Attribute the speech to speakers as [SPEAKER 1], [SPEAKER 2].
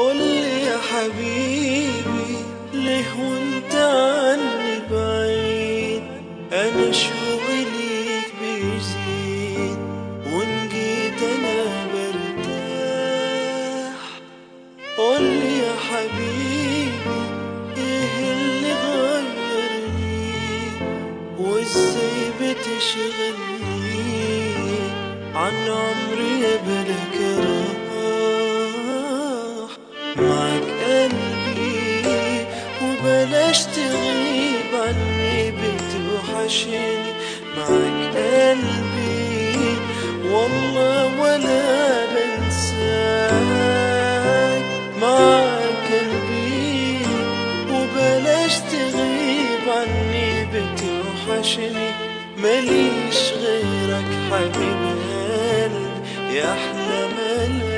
[SPEAKER 1] قولي يا حبيبي ليه وانت عني بعيد انا شوقي ليك بيزيد وان جيت انا برتاح قولي يا حبيبي ايه اللي غيرني وازاي بتشغلني عن عمري يا بلك راح معك قلبي وبلاش تغيب عني بتوحشني معك قلبي والله ولا بنساك معك قلبي وبلاش تغيب عني بتوحشني ماليش غيرك حبيب قلبي يا احلى ملاك